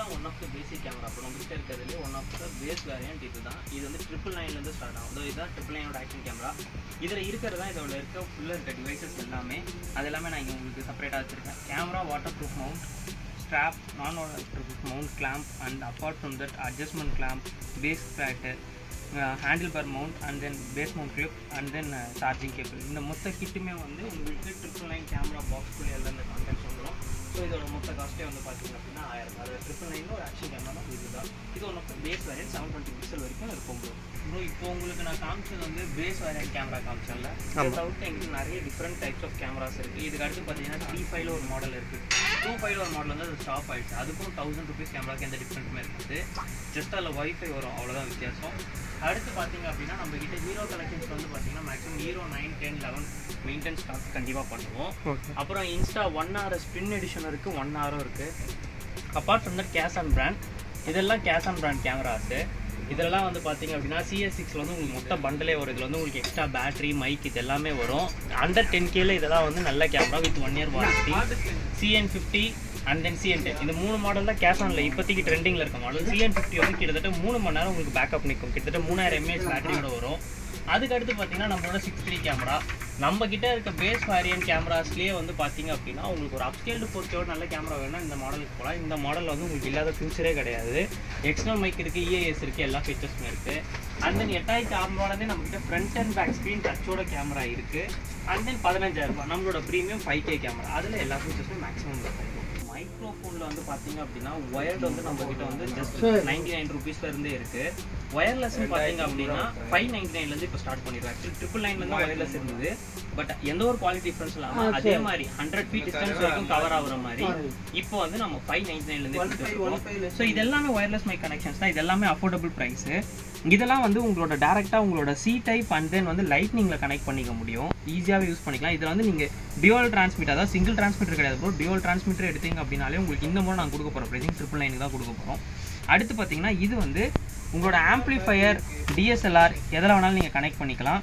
இதுதான் one of the basic camera இப்போ நம்ம கிட்ட இருக்கிறதுலே one of the base variant இதுதான் இது வந்து ட்ரிபிள் நைன்லேருந்து ஸ்டார்ட் ஆகும் இதோ இதுதான் ட்ரிபிள் நைனோட ஆக்ஷன் கேமரா இதில் இருக்கிறது தான் இதோட இருக்க ஃபுல்லாக இருக்க டிவைசஸ் எல்லாமே அது எல்லாமே நான் இங்கே உங்களுக்கு செப்பரேட்டாக வச்சுருக்கேன் camera water proof mount strap non-water proof mount clamp and apart from that adjustment clamp base plate uh, handlebar mount and then base mount clip and then uh, charging cable இந்த மொத்த கிட்டுமே வந்து உங்களுக்கு ட்ரிபிள் நைன் கேமரா பாக்ஸ்குள்ளே எல்லாம் இந்த contents வந்துடும் so இதோட மொத்த காஸ்ட்டே வந்து பார்த்தீங்க அப்படின்னா ஆயிரம் அது ட்ரிபிள் நைன் ஒரு ஆக்ஷன் கேமரா இதுதான் இது one of base variant seven twenty pixel வரைக்கும் இருக்கும் ப்ரோ ப்ரோ இப்போ உங்களுக்கு நான் காமிச்சது வந்து பேஸ் வேரியன்ட் கேமரா காமிச்சேன்ல இதை தவிர்த்து எங்களுக்கு நிறைய டிஃப்ரெண்ட் டைப்ஸ் ஆஃப் கேமராஸ் இருக்குது இதுக்கு அடுத்து பார்த்தீங்கன்னா த்ரீ ஃபைவ்ல ஒரு மாடல் இருக்குது டூ ஃபைவ்ல ஒரு மாடல் வந்து அது ஸ்டாப் ஆயிடுச்சு அதுக்கும் தௌசண்ட் ருபீஸ் கேமராக்கு எந்த டிஃப்ரெண்ட்டுமே இருக்காது ஜஸ்ட் அதில் ஒய்ஃபை வரும் அவ்வளோதான் வித்தியாசம் அடுத்து பார்த்தீங்க அப்படின்னா நம்ம கிட்ட ஹீரோ கலெக்ஷன்ஸ் வந்து பார்த்தீங்கன்னா maximum hero nine ten eleven maintenance stock கண்டிப்பாக பண்ணுவோம் அப்புறம் insta one R spin edition இருக்குது ஒன் ஆரும் இருக்குது apart from that cash on brand இதெல்லாம் கேஷ் ஆன் பிராண்ட் கேமராஸு இதெல்லாம் வந்து பார்த்தீங்க அப்படின்னா சிஎஸ் சிக்ஸில் வந்து உங்களுக்கு மொத்த பண்டலே வரும் இதில் வந்து உங்களுக்கு எக்ஸ்ட்ரா பேட்டரி மைக் இது எல்லாமே வரும் அண்டர் டென் கேல இதெல்லாம் வந்து நல்ல camera with one year warranty CN fifty and then CN ten இந்த மூணு மாடல் தான் கேஷ் ஆனில் இப்போதைக்கு ட்ரெண்டிங்கில் இருக்க மாடல் சிஎன் ஃபிஃப்டி வந்து கிட்டத்தட்ட மூணு மணி நேரம் உங்களுக்கு பேக்கப் நிற்கும் கிட்டத்தட்ட மூணாயிரம் எம்ஏஹெச் பேட்டரியோட வரும் அதுக்கு அடுத்து பார்த்தீங்கன்னா நம்மளோட சிக்ஸ் த்ரீ கேமரா நம்ம கிட்ட இருக்க பேஸ் வேரியன்ட் கேமராஸ்லேயே வந்து பார்த்தீங்க அப்படின்னா உங்களுக்கு ஒரு அப்ஸ்கேல்டு ஃபோர் கேவோட நல்ல கேமரா வேணும்னா இந்த மாடலுக்கு போகலாம் இந்த மாடல் வந்து உங்களுக்கு இல்லாத ஃபியூச்சரே கிடையாது எக்ஸ்டர்னல் மைக் இருக்குது இஏஎஸ் இருக்குது எல்லா ஃபீச்சர்ஸுமே இருக்குது அண்ட் தென் எட்டாயிரத்தி அறுநூறுவாலே நம்மகிட்ட ஃப்ரண்ட் அண்ட் பேக் ஸ்க்ரீன் டச்சோட கேமரா இருக்குது அண்ட் தென் பதினஞ்சாயிரம் ரூபாய் நம்மளோட ப்ரீமியம் ஃபைவ் கே கேமரா அதில் எல்லா ஃபீச்சர்ஸுமே மேக்ஸிமம் இருக்கும் மைக்ரோஃபோனில் வந்து பார்த்தீங்க அப்படின்னா ஒயர்டு வந்து நம்ம கிட்ட வந்து ஜஸ்ட் நைன்டி நைன் ருபீஸ்ல இருந்தே இருக்கு ஒயர்லெஸ் பார்த்தீங்க அப்படின்னா ஃபைவ் நைன்டி நைன்லேருந்து இப்போ ஸ்டார்ட் பண்ணிடுவோம் ஆக்சுவலி ட்ரிபிள் நைன்லேருந்து ஒயர்லெஸ் இருந்தது பட் எந்த ஒரு குவாலிட்டி டிஃபரன்ஸ் இல்லாமல் அதே மாதிரி ஹண்ட்ரட் ஃபீட் டிஸ்டன்ஸ் வரைக்கும் கவர் ஆகுற மாதிரி இப்போ வந்து நம்ம ஃபைவ் நைன்டி நைன்லேருந்து கொடுத்துருக்கோம் ஸோ இது எல்லாமே ஒயர்லெஸ் மைக் கனெக்ஷன்ஸ் தான் இது எல்லாமே அஃபோர்டபுள் ப்ரைஸு இதெல்லாம் வந்து உங்களோட டேரெக்டாக உங்களோட சி டைப் அண்ட் தென் வந்து லைட்னிங்கில் கனெக்ட் பண்ணிக்க முடியும் ஈஸியாகவே யூஸ் பண்ணிக்கலாம் இதில் வந்து நீங்கள் டியூவல் டிரான்ஸ்மிட் அதாவது சிங்கிள் டிரான்ஸ்மிட்டர் கிடையாது ப்ரோ டியூவல் டிரான்ஸ்மிட்டர் எடுத்தீங்க அப்படின்னாலே உங்களுக்கு இந்த மூலம் நாங்கள் கொடுக்க போகிறோம் ப்ரைஸிங் ட்ரிபிள் நைனுக்கு தான் கொடுக்க போகிறோம் அடுத்து பார்த்தீங்கன்னா இது வந்து உங்களோட ஆம்ப்ளிஃபையர் டிஎஸ்எல்ஆர் எதில் வேணாலும் நீங்கள் கனெக்ட் பண்ணிக்கலாம்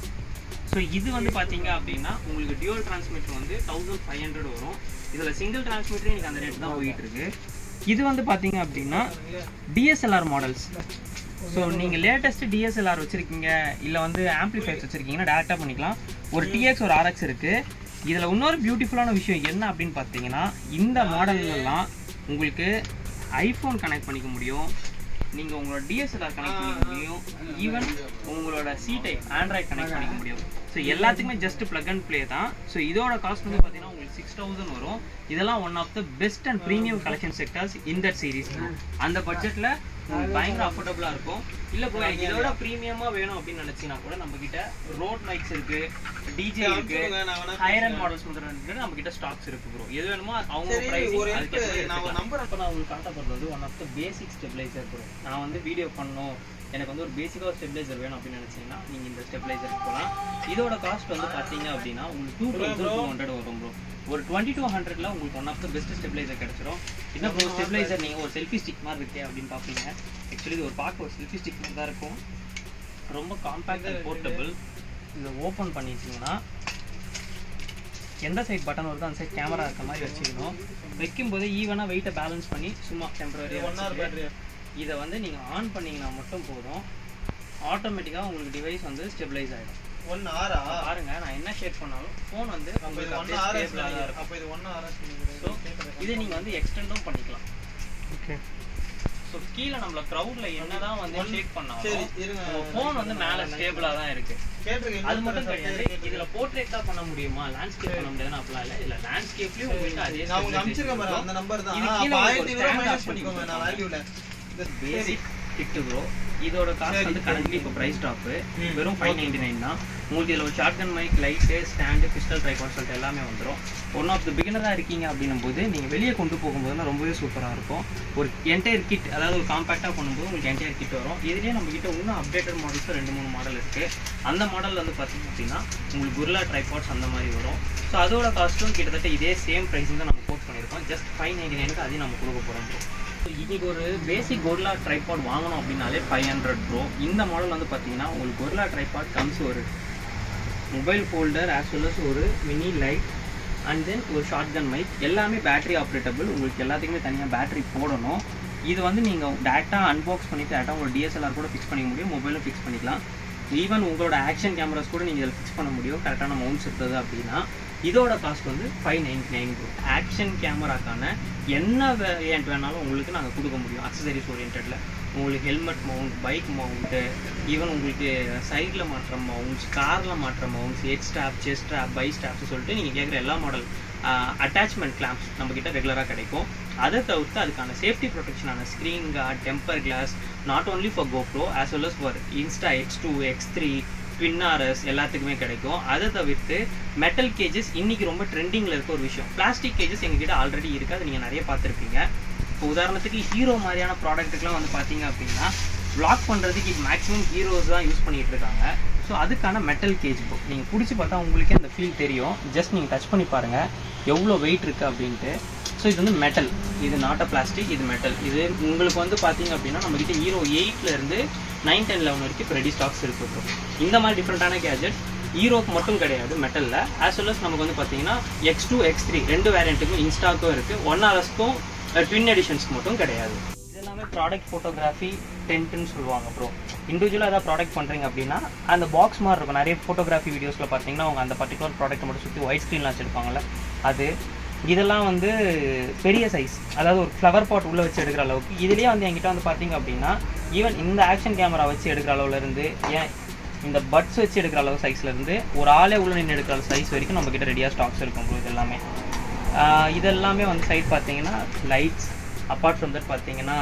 ஸோ இது வந்து பார்த்தீங்க அப்படின்னா உங்களுக்கு டியூவல் டிரான்ஸ்மிட்டர் வந்து தௌசண்ட் ஃபைவ் ஹண்ட்ரட் வரும் இதில் சிங்கிள் டிரான்ஸ்மிட்டரே எனக்கு அந்த ரேட் தான் போயிட்டு இருக்கு இது வந்து பார்த்தீங்க அப்படின்னா டிஎஸ்எல்ஆர் மாடல்ஸ் ஸோ நீங்கள் லேட்டஸ்ட் டிஎஸ்எல்ஆர் வச்சுருக்கீங்க இல்லை வந்து ஆம்ப்ளிஃபைர்ஸ் வச்சுருக்கீங்கன்னா டேரெக்டாக பண்ணிக்கலாம் ஒரு டிஎக்ஸ் ஒரு ஆர்எக்ஸ் இருக்குது இதில் இன்னொரு பியூட்டிஃபுல்லான விஷயம் என்ன அப்படின்னு பார்த்தீங்கன்னா இந்த மாடல்லாம் உங்களுக்கு ஐஃபோன் கனெக்ட் பண்ணிக்க முடியும் நீங்கள் உங்களோட டிஎஸ்எல்ஆர் கனெக்ட் பண்ணிக்க முடியும் ஈவன் உங்களோட சி டைப் ஆண்ட்ராய்ட் கனெக்ட் பண்ணிக்க முடியும் ஸோ எல்லாத்துக்குமே ஜஸ்ட் ப்ளக் அண்ட் ப்ளே தான் ஸோ இதோட காஸ்ட் வந்து பார்த்தீங்கன்னா உங்களுக்கு சிக்ஸ் தௌசண்ட் வரும் இதெல்லாம் one of the best and premium collection sectors இந்த சீரீஸ் அந்த பட்ஜெட்டில் பயங்கர அஃபோர்டபுளாக இருக்கும் இல்லை போய் எனக்கு இதோட ப்ரீமியமாக வேணும் அப்படின்னு நினச்சிங்கன்னா கூட நம்ம கிட்ட ரோட் மைக்ஸ் இருக்கு டிஜே இருக்கு ஹையர் அண்ட் மாடல்ஸ் முதல்ல இருக்கு நம்ம கிட்ட ஸ்டாக்ஸ் இருக்கு ப்ரோ எது வேணுமோ அவங்க சரி, price ஒரு அதுக்கு ஏத்த மாதிரி நான் ஒரு எடுத்துக்கலாம். number இப்போ நான் உங்களுக்கு காட்ட போகிறது வந்து one of the basic stabiliser bro நான் வந்து வீடியோ பண்ணணும் எனக்கு வந்து ஒரு பேசிக்காக ஒரு ஸ்டெபிளைசர் வேணும் அப்படின்னு நினச்சிங்கன்னா நீங்கள் இந்த ஸ்டெபிளைசருக்கு போகலாம் இதோட காஸ்ட் வந்து பார்த்தீங்க அப்படின்னா உங்களுக்கு டூ தௌசண்ட் டூ ஹண்ட்ரட் வரும் ப்ரோ ஒரு டுவெண்ட்டி டூ ஹண்ட்ரட்ல உங்களுக்கு one of the best stabiliser கிடைச்சிரும் என்ன ப்ரோ ஸ்டெபிளைசர் நீங்கள் ஒரு செல்ஃபி ஸ்டிக் மாதிரி இருக்கே அப்படின்னு பார்ப்பீங்க ஆக்சுவலி இது ஒரு பார்க்க ஒரு செல்ஃபி ஸ்டிக் மாதிரி தான் இருக்கும் ரொம்ப காம்பேக்ட் அண்ட் போர்ட்டபிள் இதை ஓப்பன் பண்ணிட்டீங்கன்னா எந்த சைட் பட்டன் வருதோ அந்த சைட் கேமரா இருக்க மாதிரி வச்சுக்கணும் வைக்கும்போது ஈவனாக வெயிட்டை பேலன்ஸ் பண்ணி சும்மா டெம்பரரி ஒன் ஹவர் பேட்டரி இதை வந்து நீங்கள் ஆன் பண்ணீங்கன்னா மட்டும் போதும் ஆட்டோமேட்டிக்காக உங்களுக்கு டிவைஸ் வந்து ஸ்டெபிளைஸ் ஆகிடும் ஒன் ஆரா பாருங்க நான் என்ன ஷேக் பண்ணாலும் ஃபோன் வந்து அப்ப இது உங்களுக்கு ஒன் அப்படியே ஆர்எஸ் stable ஆ தான் இருக்கும் அப்ப இது ஒன் ஆர்எஸ் ஸோ இதை நீங்கள் வந்து எக்ஸ்டெண்டும் பண்ணிக்கலாம் ஓகே ஸோ கீழே நம்மள க்ரௌட்ல என்னதான் வந்து ஷேக் சரி பண்ணாலும் இருங்க உங்க ஃபோன் வந்து மேலே ஸ்டேபிளா தான் இருக்கு கேட்டிருக்கேன் அது மட்டும் கிடையாது இதுல போர்ட்ரேட் தான் பண்ண முடியுமா லேண்ட்ஸ்கேப் பண்ண முடியாதுன்னு அப்படிலாம் இல்ல இல்ல லேண்ட்ஸ்கேப்லயும் உங்களுக்கு அதே நான் உங்களுக்கு அனுப்பிச்சிருக்கேன் பாரு அந்த நம்பர் தான் இது ஆ, கீழே அப்ப உங்களுக்கு ஆயிரத்தி ஒரு இருபது stand மைனஸ் option பண்ணிக்கோங்க நான் வேல்யூல பேசிக் கிட்டு ப்ரோ இதோட காஸ்ட் வந்து கரண்ட்லி இப்போ பிரைஸ் டாப் ம். வெறும் ஃபைவ் நைன்டி நைன் தான் உங்களுக்கு இதில் ஒரு shotgun mic light stand pistol tripod சொல்லிட்டு எல்லாமே வந்துடும் ஒன் ஆஃப் த பிகினராக இருக்கீங்க அப்படின்னும் போது நீங்கள் வெளியே கொண்டு போகும்போதெல்லாம் ரொம்பவே சூப்பராக இருக்கும் ஒரு என்டையர் கிட் அதாவது ஒரு காம்பேக்டாக பண்ணும்போது உங்களுக்கு என்டையர் கிட் வரும் இதுலேயே நம்ம கிட்ட இன்னும் அப்டேட்டட் மாடல்ஸ் ரெண்டு மூணு மாடல் இருக்குது அந்த மாடல் வந்து பார்த்தீங்க அப்படின்னா உங்களுக்கு குர்லா ட்ரைபாட்ஸ் அந்த மாதிரி வரும் ஸோ அதோட காஸ்ட்டும் கிட்டத்தட்ட இதே சேம் ப்ரைஸிங் தான் நம்ம கோட் பண்ணியிருக்கோம் ஜஸ்ட் ஃபைவ் நைன்டி நைனுக்கு அதையும் நம்ம கொடுக்க போகிறோம் ப்ரோ இன்னைக்கு ஒரு பேசிக் கொர்லா ட்ரைபாட் வாங்கணும் அப்படின்னாலே ஃபைவ் ஹண்ட்ரட் ப்ரோ இந்த மாடல் வந்து பார்த்தீங்கன்னா உங்களுக்கு கொர்லா ட்ரைபாட் கம்ஸ் ஒரு mobile folder as well as ஒரு மினி லைட் அண்ட் தென் ஒரு ஷார்ட் கன் மைக் எல்லாமே பேட்டரி ஆப்ரேட்டபிள் உங்களுக்கு எல்லாத்துக்குமே தனியாக பேட்டரி போடணும் இது வந்து நீங்கள் டேரெக்டாக அன்பாக்ஸ் பண்ணிட்டு டேரெக்டாக உங்களோட டிஎஸ்எல்ஆர் கூட ஃபிக்ஸ் பண்ணிக்க முடியும் மொபைலும் ஃபிக்ஸ் பண்ணிக்கலாம் ஈவன் உங்களோட ஆக்ஷன் கேமராஸ் கூட நீங்கள் இதில் ஃபிக்ஸ் பண்ண முடியும் கரெக்டான மவுண்ட்ஸ் இருந்தது அப்படின்னா இதோட காஸ்ட் வந்து ஃபைவ் நைன்டி நைன் ஆக்ஷன் கேமராக்கான என்ன வேரியன்ட் வேணாலும் உங்களுக்கு நாங்கள் கொடுக்க முடியும் அக்சசரிஸ் ஓரியன்டில் உங்களுக்கு helmet mount bike mount even உங்களுக்கு சைடில் மாற்ற மவுண்ட்ஸ் காரில் மாற்ற mounts head strap chest strap by straps சொல்லிட்டு நீங்கள் கேட்குற எல்லா மாடல் அட்டாச்மெண்ட் கிளாம்ப்ஸ் நம்மக்கிட்ட ரெகுலராக கிடைக்கும் அதை தவிர்த்து அதுக்கான சேஃப்டி ப்ரொடெக்ஷனான screen guard temper glass not only for GoPro as well as for insta X two X three ட்வின்னாரஸ் எல்லாத்துக்குமே கிடைக்கும் அதை தவிர்த்து மெட்டல் கேஜஸ் இன்னைக்கு ரொம்ப ட்ரெண்டிங்கில் இருக்க ஒரு விஷயம் பிளாஸ்டிக் கேஜஸ் எங்ககிட்ட ஆல்ரெடி இருக்குது அதை நீங்கள் நிறைய பார்த்துருப்பீங்க இப்போ உதாரணத்துக்கு ஹீரோ மாதிரியான ப்ராடக்ட்டுக்குலாம் வந்து பார்த்தீங்க அப்படின்னா vlog பண்ணுறதுக்கு இது மேக்ஸிமம் ஹீரோஸ் தான் யூஸ் பண்ணிட்டு இருக்காங்க ஸோ அதுக்கான மெட்டல் கேஜ் புக் நீங்கள் பிடிச்சி பார்த்தா உங்களுக்கே அந்த ஃபீல் தெரியும் ஜஸ்ட் நீங்கள் டச் பண்ணி பாருங்கள் எவ்வளோ வெயிட் இருக்குது அப்படின்ட்டு ஸோ இது வந்து மெட்டல் இது நாட் அ பிளாஸ்டிக் இது மெட்டல் இது உங்களுக்கு வந்து பார்த்தீங்க அப்படின்னா நம்மக்கிட்ட ஹீரோ இருந்து நைன் டென் லெவன் வரைக்கும் இப்போ ரெடி ஸ்டாக்ஸ் இருக்கு bro. இந்த மாதிரி டிஃப்ரெண்ட்டான கேஜெட் ஹீரோக்கு மட்டும் கிடையாது மெட்டலில் ஆஸ் வெல் அஸ் நமக்கு வந்து பார்த்தீங்கன்னா எக்ஸ் டூ எக்ஸ் த்ரீ ரெண்டு வேரியண்ட்டுக்கும் இன்ஸ்டாக்கும் இருக்குது ஒன் ஆர்எஸ்க்கும் ட்வின் எடிஷன்ஸ்க்கு மட்டும் கிடையாது இது எல்லாமே ப்ராடக்ட் ஃபோட்டோகிராஃபி டென்ட்னு சொல்லுவாங்க ப்ரோ இண்டிவிஜுவலாக ஏதாவது ப்ராடக்ட் பண்ணுறீங்க அப்படின்னா அந்த பாக்ஸ் மாதிரி இருக்கும் நிறைய ஃபோட்டோகிராஃபி வீடியோஸில் பார்த்தீங்கன்னா அவங்க அந்த பர்டிகுலர் ப்ராடக்ட்டை மட்டும் சுற்றி ஒயிட் ஸ்க்ரீன்லாம் வச்சுருப்பாங்கல்ல அது இதெல்லாம் வந்து பெரிய சைஸ் அதாவது ஒரு ஃப்ளவர் பாட் உள்ளே வச்சு எடுக்கிற அளவுக்கு இதுலேயே வந்து என்கிட்ட வந்து பார்த்தீங்க அப்படின்னா ஈவன் இந்த ஆக்ஷன் கேமரா வச்சு எடுக்கிற அளவுல இருந்து ஏன் இந்த பட்ஸ் வச்சு எடுக்கிற அளவு சைஸ்ல இருந்து ஒரு ஆளே உள்ள நின்று எடுக்கிற சைஸ் வரைக்கும் நம்ம கிட்ட ரெடியாக ஸ்டாக்ஸ் இருக்கும் bro இது எல்லாமே ஆஹ் இதெல்லாமே வந்து சைட் பார்த்தீங்கன்னா லைட்ஸ் அப்பார்ட் ஃப்ரம் தட் பார்த்தீங்கன்னா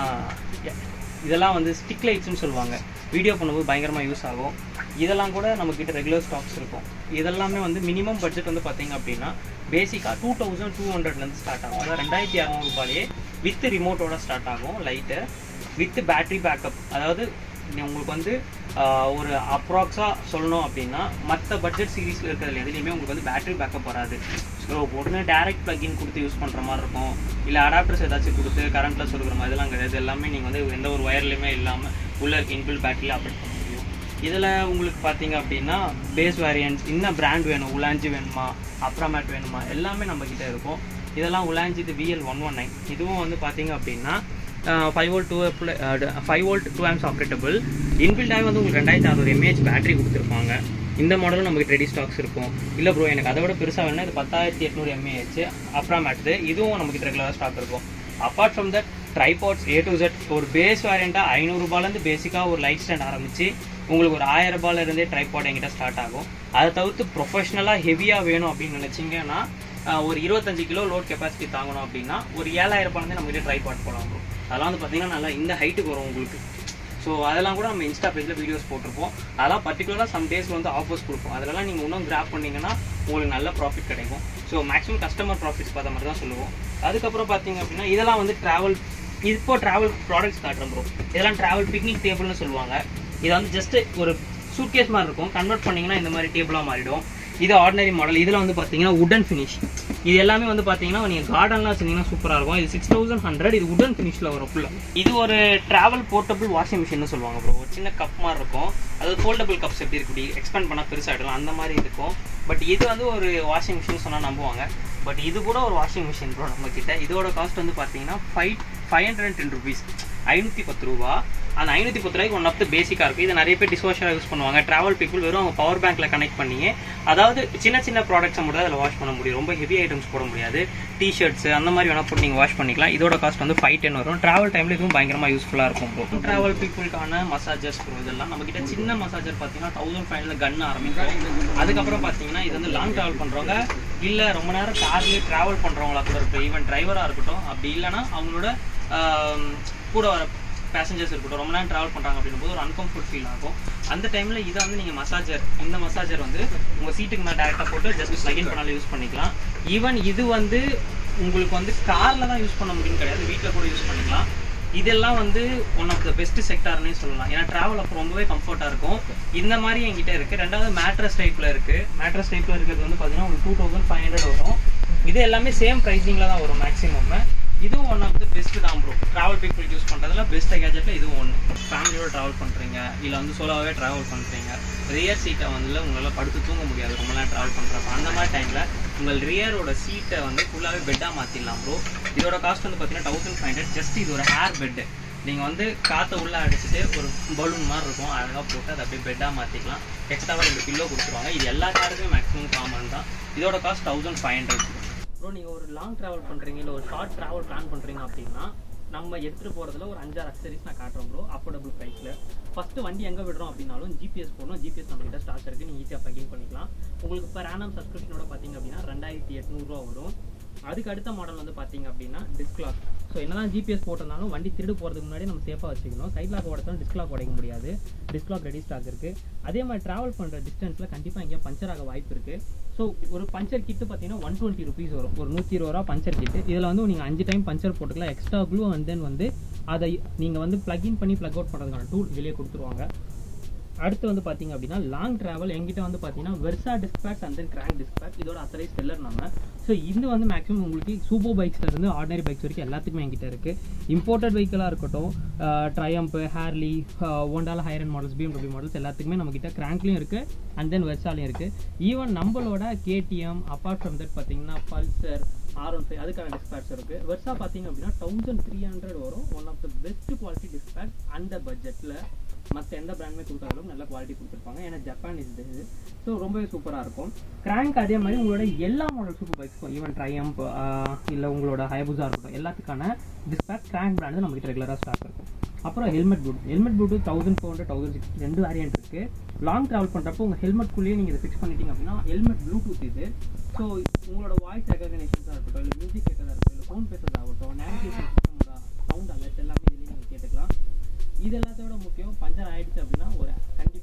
இதெல்லாம் வந்து ஸ்டிக் லைட்ஸ்னு சொல்லுவாங்க வீடியோ பண்ணும்போது பயங்கரமாக யூஸ் ஆகும் இதெல்லாம் கூட நம்மக்கிட்ட ரெகுலர் ஸ்டாக்ஸ் இருக்கும் இதெல்லாமே வந்து மினிமம் பட்ஜெட் வந்து பார்த்தீங்க அப்படின்னா பேசிக்காக டூ தௌசண்ட் டூ ஹண்ட்ரட்லேருந்து ஸ்டார்ட் ஆகும் அதாவது ரெண்டாயிரத்தி இரநூறுபாலேயே வித் ரிமோட்டோட ஸ்டார்ட் ஆகும் லைட்டு வித் பேட்டரி பேக்கப் அதாவது நீ உங்களுக்கு வந்து ஆஹ், ஒரு அப்ராக்ஸாக சொல்லணும் அப்படின்னா மற்ற பட்ஜெட் சீரீஸில் இருக்கிறதுல எதுலேயுமே உங்களுக்கு வந்து பேட்டரி பேக்கப் வராது ஸோ உடனே டேரெக்ட் ப்ளக்இன் கொடுத்து யூஸ் பண்ணுற மாதிரி இருக்கும் இல்லை அடாப்டர்ஸ் ஏதாச்சும் கொடுத்து கரண்ட்டில் சொல்கிற மாதிரி இதெல்லாம் கிடையாது எல்லாமே நீங்கள் வந்து எந்த ஒரு ஒயர்லையுமே இல்லாமல் உள்ள இருக்க இன்பில் பேட்டரியில் அப்டேட் பண்ண முடியும் இதில் உங்களுக்கு பார்த்தீங்க அப்படின்னா பேஸ் வேரியன்ட்ஸ் என்ன பிராண்ட் வேணும் உலாஞ்சி வேணுமா அப்ராமேட் வேணுமா எல்லாமே நம்ம கிட்ட இருக்கும் இதெல்லாம் உலாஞ்சி இது விஎல் ஒன் ஒன் நைன் இதுவும் வந்து பார்த்தீங்க அப்படின்னா five volt two five volt two amps operatable இன்பில்டாகவே வந்து உங்களுக்கு ரெண்டாயிரத்தி அறுநூறு எம்ஏஹெச் பேட்டரி கொடுத்துருப்பாங்க இந்த மாடலும் நமக்கு ரெடி ஸ்டாக்ஸ் இருக்கும் இல்லை ப்ரோ எனக்கு அதை விட பெருசாக வேணும்னா இது பத்தாயிரத்தி எட்நூறு எம்ஏஹெச் அப்ராமேட் இதுவும் நமக்கு ரெகுலராக ஸ்டாக் இருக்கும் apart from that tripods A to Z ஒரு பேஸ் வேரியண்ட்டாக ஐநூறுரூபாலேருந்து பேசிக்காக ஒரு லைட் ஸ்டாண்ட் ஆரம்பிச்சு உங்களுக்கு ஒரு ஆயிரம் ரூபாயில இருந்தே ட்ரைபாட் என்கிட்ட ஸ்டார்ட் ஆகும் அதை தவிர்த்து ப்ரொஃபஷனலாக ஹெவியாக வேணும் அப்படின்னு நினச்சிங்கன்னா ஒரு இருபத்தஞ்சு கிலோ லோட் கெப்பாசிட்டி தாங்கணும் அப்படின்னா ஒரு ஏழாயிரம் ரூபாயிலேருந்து நம்ம கிட்ட ட்ரைபாட் போகலாம் bro. அதெல்லாம் வந்து பார்த்தீங்கன்னா நல்லா இந்த ஹைட்டுக்கு வரும் உங்களுக்கு ஸோ அதெல்லாம் கூட நம்ம இன்ஸ்டா பேஜில் வீடியோஸ் போட்டிருப்போம் அதெல்லாம் பர்டிகுலராக சம் டேஸ் வந்து ஆஃபர்ஸ் கொடுப்போம் அதெல்லாம் நீங்கள் இன்னும் கிராப் பண்ணீங்கன்னா உங்களுக்கு நல்ல ப்ராஃபிட் கிடைக்கும் ஸோ மேக்ஸிமம் கஸ்டமர் ப்ராஃபிட்ஸ் பார்த்த மாதிரி தான் சொல்லுவோம் அதுக்கப்புறம் பார்த்தீங்க அப்படின்னா இதெல்லாம் வந்து ட்ராவல் இப்போ ட்ராவல் ப்ராடக்ட்ஸ் காட்டுறோம் ப்ரோ இதெல்லாம் ட்ராவல் பிக்னிக் டேபிள்னு சொல்லுவாங்க இது வந்து ஜஸ்ட் ஒரு சூட்கேஸ் மாதிரி இருக்கும் கன்வெர்ட் பண்ணீங்கன்னா இந்த மாதிரி டேபிளாக மாறிடும் இது ஆர்டினரி மாடல் இதில் வந்து பார்த்தீங்கன்னா உடன் ஃபினிஷ் இது எல்லாமே வந்து பார்த்தீங்கன்னா நீங்கள் கார்டன்லாம் வச்சிங்கன்னா சூப்பராக இருக்கும் இது சிக்ஸ் தௌசண்ட் ஹண்ட்ரட் இது உடன் ஃபினிஷில் வரும் ஃபுல்லாக இது ஒரு ட்ராவல் போர்ட்டபிள் வாஷிங் மிஷின் சொல்லுவாங்க ப்ரோ ஒரு சின்ன கப் மாதிரி இருக்கும் அது ஃபோல்டபிள் கப்ஸ் எப்படி இருக்கு இப்படி எக்ஸ்பேண்ட் பண்ணால் பெருசாகிடலாம் அந்த மாதிரி இருக்கும் பட் இது வந்து ஒரு வாஷிங் மிஷின் சொன்னால் நம்புவாங்க பட் இது கூட ஒரு வாஷிங் மிஷின் ப்ரோ நம்ம கிட்ட இதோட காஸ்ட் வந்து பார்த்தீங்கன்னா five five hundred and ten rupees ஐநூற்றி பத்து ரூபா அந்த ஐநூற்றி பத்து ரூபாய்க்கு ஒன் ஆஃப் த பேசிக்காக இருக்குது இது நிறைய பேர் டிஷ்வாஷராக யூஸ் பண்ணுவாங்க ட்ராவல் பீப்புள் வெறும் அவங்க பவர் பேங்க்கில் கனெக்ட் பண்ணி அதாவது சின்ன சின்ன ப்ராடக்ட்ஸை மட்டும் அதில் வாஷ் பண்ண முடியும் ரொம்ப ஹெவி ஐட்டம்ஸ் போட முடியாது டிஷர்ட்ஸ் அந்த மாதிரி வேணால் போட்டு நீங்கள் வாஷ் பண்ணிக்கலாம் இதோட காஸ்ட் வந்து ஃபைவ் டென் வரும் ட்ராவல் டைமில் இதுவும் பயங்கரமாக யூஸ்ஃபுல்லாக இருக்கும் ப்ரோ ட்ராவல் பீப்புளுக்கான மசாஜர்ஸ் ப்ரோ இதெல்லாம் நம்மக்கிட்ட சின்ன மசாஜர் பார்த்தீங்கன்னா தௌசண்ட் ஃபைவ் ஹண்ட்ரட் கன் ஆரம்பிக்கும் அதுக்கப்புறம் பார்த்தீங்கன்னா இது வந்து லாங் ட்ராவல் பண்ணுறவங்க இல்லை ரொம்ப நேரம் கார்லேயே ட்ராவல் பண்ணுறவங்களா கூட இருக்கும் ஈவன் டிரைவராக இருக்கட்டும் அப்படி இல்லைன்னா அவங்களோட ஆம், கூட வர பேசஞ்சர்ஸ் இருக்கட்டும் ரொம்ப நேரம் ட்ராவல் பண்ணுறாங்க அப்படின்னும் போது ஒரு அன்கம்ஃபர்ட் ஃபீல் ஆகும் அந்த டைமில் இதை வந்து நீங்கள் மசாஜர் இந்த மசாஜர் வந்து உங்கள் சீட்டுக்கு மேலே டேரெக்டாக போட்டு ஜஸ்ட் ஸ்லகின் பண்ணாலும் யூஸ் பண்ணிக்கலாம் ஈவன் இது வந்து உங்களுக்கு வந்து காரில் தான் யூஸ் பண்ண முடியும்னு கிடையாது வீட்டில் கூட யூஸ் பண்ணிக்கலாம் இதெல்லாம் வந்து ஒன் ஆஃப் த பெஸ்ட் செக்டார்னே சொல்லலாம் ஏன்னா ட்ராவல் அப்போ ரொம்பவே கம்ஃபர்ட்டாக இருக்கும் இந்த மாதிரி என்கிட்ட இருக்குது ரெண்டாவது மேட்ரஸ் டைப்பில் இருக்குது மேட்ரஸ் டைப்பில் இருக்கிறது வந்து பார்த்தீங்கன்னா உங்களுக்கு டூ தௌசண்ட் ஃபைவ் ஹண்ட்ரட் வரும் இது எல்லாமே சேம் ப்ரைஸிங்கில் தான் வரும் மேக்ஸிமம் இதுவும் ஒன் ஆஃப் த பெஸ்ட் தான் ப்ரோ ட்ராவல் பீப்புள் யூஸ் பண்ணுறதுல பெஸ்ட் கேஜெட்டில் இதுவும் ஒன்று ஃபேமிலியோட ட்ராவல் பண்ணுறீங்க இல்லை வந்து சோலோவாகவே ட்ராவல் பண்ணுறீங்க ரியர் சீட்டை வந்து உங்களால் படுத்து தூங்க முடியாது ரொம்ப நேரம் ட்ராவல் பண்ணுறப்ப அந்த மாதிரி டைமில் உங்கள் ரியரோட சீட்டை வந்து ஃபுல்லாகவே பெட்டாக மாற்றிடலாம் ப்ரோ இதோட காஸ்ட் வந்து பார்த்தீங்கன்னா தௌசண்ட் ஃபைவ் ஹண்ட்ரட் ஜஸ்ட் இது ஒரு ஹேர் பெட்டு நீங்கள் வந்து காற்றை உள்ளே அடிச்சுட்டு ஒரு பலூன் மாதிரி இருக்கும் அழகாக போட்டு அதை அப்படியே பெட்டாக மாற்றிக்கலாம் எக்ஸ்ட்ராவாக ரெண்டு பில்லோ கொடுத்துருவாங்க இது எல்லா காருக்குமே மேக்ஸிமம் காமன் தான் இதோட cost thousand five hundred bro நீங்கள் ஒரு லாங் ட்ராவல் பண்ணுறீங்க இல்லை ஒரு ஷார்ட் ட்ராவல் பிளான் பண்ணுறீங்க அப்படின்னா நம்ம எடுத்துகிட்டு போகிறதுல ஒரு அஞ்சாறு அக்சரிஸ் நான் காட்டுறோம் ப்ரோ அஃபோர்டபுள் ப்ரைஸில் ஃபஸ்ட்டு வண்டி எங்கே விடுறோம் அப்படின்னாலும் ஜிபிஎஸ் போடணும் ஜிபிஎஸ் நம்மகிட்ட ஸ்டாக் இருக்குது நீங்கள் ஈஸியாக பக்கிங் பண்ணிக்கலாம் உங்களுக்கு இப்போ ரேண்டம் சப்ஸ்கிரிப்ஷனோட பார்த்தீங்க அப்படின்னா ரெண்டாயிரத்தி எட்நூறுரூவா வரும் அதுக்கு அடுத்த மாடல் வந்து பார்த்தீங்க அப்படின்னா டிஸ்க்லாக் ஸோ என்னதான் ஜிபிஎஸ் போட்டிருந்தாலும் வண்டி திருடு போகிறதுக்கு முன்னாடி நம்ம சேஃபாக வச்சுக்கணும் சைட் லாக் உடச்சாலும் டிஸ்க்லாக் உடைக்க முடியாது டிஸ்க்லாக் ரெடி ஸ்டாக் இருக்குது அதே மாதிரி ட்ராவல் பண்ணுற டிஸ்டன்ஸில் கண்டிப்பாக எங்கேயா பஞ்சர் ஆக வாய்ப்பு இருக்குது ஸோ ஒரு பஞ்சர் கிட்டு பார்த்தீங்கன்னா ஒன் டுவெண்ட்டி ருபீஸ் வரும் ஒரு நூற்றி இருபது ரூபா பஞ்சர் கிட்டு இதில் வந்து நீங்கள் அஞ்சு டைம் பஞ்சர் போட்டுக்கலாம் எக்ஸ்ட்ரா க்ளூ அண்ட் தென் வந்து அதை நீங்கள் வந்து plug in பண்ணி plug அவுட் பண்ணுறதுக்கான டூல் வெளியே கொடுத்துருவாங்க அடுத்து வந்து பார்த்தீங்க அப்படின்னா லாங் டிராவல் எங்கிட்ட வந்து பார்த்தீங்கன்னா வெர்சா disc pads and then crank disc pads இதோட அத்தரைஸ் செல்லர் நம்ம ஸோ இது வந்து மேக்ஸிமம் உங்களுக்கு சூப்பர் பைக்ஸ்ல இருந்து ஆர்டினரி பைக்ஸ் வரைக்கும் எல்லாத்துக்குமே எங்கிட்ட இருக்கு இம்போர்ட்டட் வெஹிக்கலாக இருக்கட்டும் ட்ரையம்ப் ஹேர்லி ஒண்டால ஹைரன் மாடல்ஸ் பிஎம்டபிள்யூ மாடல்ஸ் எல்லாத்துக்குமே நம்ம கிட்ட கிராங்க்லையும் இருக்கு அண்ட் தென் வெர்சாலையும் இருக்கு ஈவன் நம்மளோட கேடிஎம் அப்பார்ட் ஃப்ரம் தட் பார்த்தீங்கன்னா பல்சர் ஆர் ஒன் ஃபைவ் அதுக்கான டிஸ்பேட்ச் இருக்கு வெர்சா பார்த்தீங்க அப்படின்னா தௌசண்ட் த்ரீ ஹண்ட்ரட் வரும் one of the best quality disc pads அந்த பட்ஜெட்டில் மற்ற எந்த பிராண்டுமே கொடுக்காதாலும் நல்ல குவாலிட்டி கொடுத்துருப்பாங்க ஏன்னா ஜப்பான் இஸ் இது ஸோ ரொம்பவே சூப்பராக இருக்கும் கிராங்க் அதே மாதிரி உங்களோட எல்லா மாடல் சூப்பர் பைக்ஸ்க்கும் ஈவன் ட்ரையம்ப் இல்லை உங்களோட ஹயபுசா இருக்கட்டும் எல்லாத்துக்கான டிஸ்பேக் கிராங்க் பிராண்டு நம்மகிட்ட ரெகுலராக ஸ்டாக் இருக்கும் அப்புறம் ஹெல்மெட் ப்ளூட் helmet Bluetooth thousand four hundred thousand six ரெண்டு வேரியன்ட் இருக்கு லாங் ட்ராவல் பண்ணுறப்போ உங்கள் ஹெல்மெட்குள்ளேயே நீங்கள் இதை ஃபிக்ஸ் பண்ணிட்டீங்க அப்படின்னா ஹெல்மெட் ப்ளூடூத் இது ஸோ உங்களோட வாய்ஸ் ரெகக்னேஷன்ஸாக இருக்கட்டும் இல்லை மியூசிக் கேட்கறதா இருக்கட்டும் இல்லை ஃபோன் பேசுறதா ஆகட்டும் நேவிகேஷன் சிஸ்டமோட சவுண்ட் அலர்ட் எல்லாமே இதுலேயே நீங்கள் கேட்டுக்கலாம் இது எல்லாத்தோட முக்கியம் பஞ்சர் ஆயிடுச்சு அப்படின்னா ஒரு கண்டிப்பாக